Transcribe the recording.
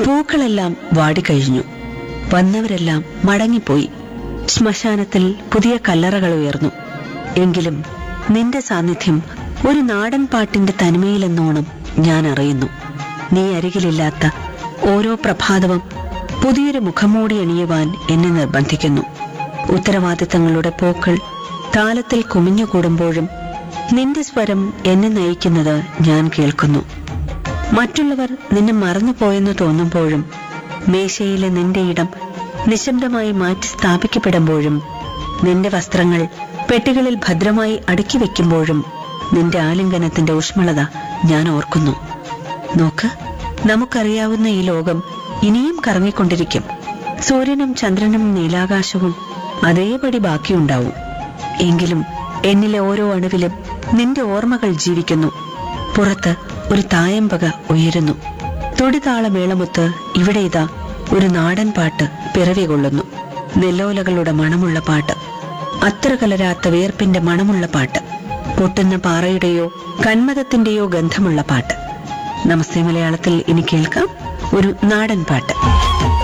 പൂക്കളെല്ലാം വാടിക്കഴിഞ്ഞു വന്നവരെല്ലാം മടങ്ങിപ്പോയി ശ്മശാനത്തിൽ പുതിയ കല്ലറകൾ ഉയർന്നു എങ്കിലും നിന്റെ സാന്നിധ്യം ഒരു നാടൻ പാട്ടിന്റെ തനിമയിലെന്നോണം ഞാൻ അറിയുന്നു നീ അരികിലില്ലാത്ത ഓരോ പ്രഭാതവും പുതിയൊരു മുഖംമൂടി അണിയുവാൻ എന്നെ നിർബന്ധിക്കുന്നു ഉത്തരവാദിത്തങ്ങളുടെ പൂക്കൾ താലത്തിൽ കുമിഞ്ഞുകൂടുമ്പോഴും നിന്റെ സ്വരം എന്നെ നയിക്കുന്നത് ഞാൻ കേൾക്കുന്നു മറ്റുള്ളവർ നിന്നെ മറന്നുപോയെന്ന് തോന്നുമ്പോഴും മേശയിലെ നിന്റെ ഇടം നിശബ്ദമായി മാറ്റി സ്ഥാപിക്കപ്പെടുമ്പോഴും നിന്റെ വസ്ത്രങ്ങൾ പെട്ടികളിൽ ഭദ്രമായി അടുക്കി വെക്കുമ്പോഴും നിന്റെ ആലിംഗനത്തിന്റെ ഊഷ്മളത ഞാൻ ഓർക്കുന്നു നോക്ക് നമുക്കറിയാവുന്ന ഈ ലോകം ഇനിയും കറങ്ങിക്കൊണ്ടിരിക്കും സൂര്യനും ചന്ദ്രനും നീലാകാശവും അതേപടി ബാക്കിയുണ്ടാവും എങ്കിലും എന്നിലെ ഓരോ അണുവിലും നിന്റെ ഓർമ്മകൾ ജീവിക്കുന്നു പുറത്ത് ഒരു തായമ്പക ഉയരുന്നു തൊടിതാളമേളമൊത്ത് ഇവിടെ ഇതാ ഒരു നാടൻ പാട്ട് പിറവി കൊള്ളുന്നു നെല്ലോലകളുടെ മണമുള്ള പാട്ട് അത്ര കലരാത്ത വേർപ്പിന്റെ മണമുള്ള പാട്ട് പൊട്ടുന്ന പാറയുടെയോ കന്മതത്തിന്റെയോ ഗന്ധമുള്ള പാട്ട് നമസ്തേ മലയാളത്തിൽ ഇനി കേൾക്കാം ഒരു നാടൻ പാട്ട്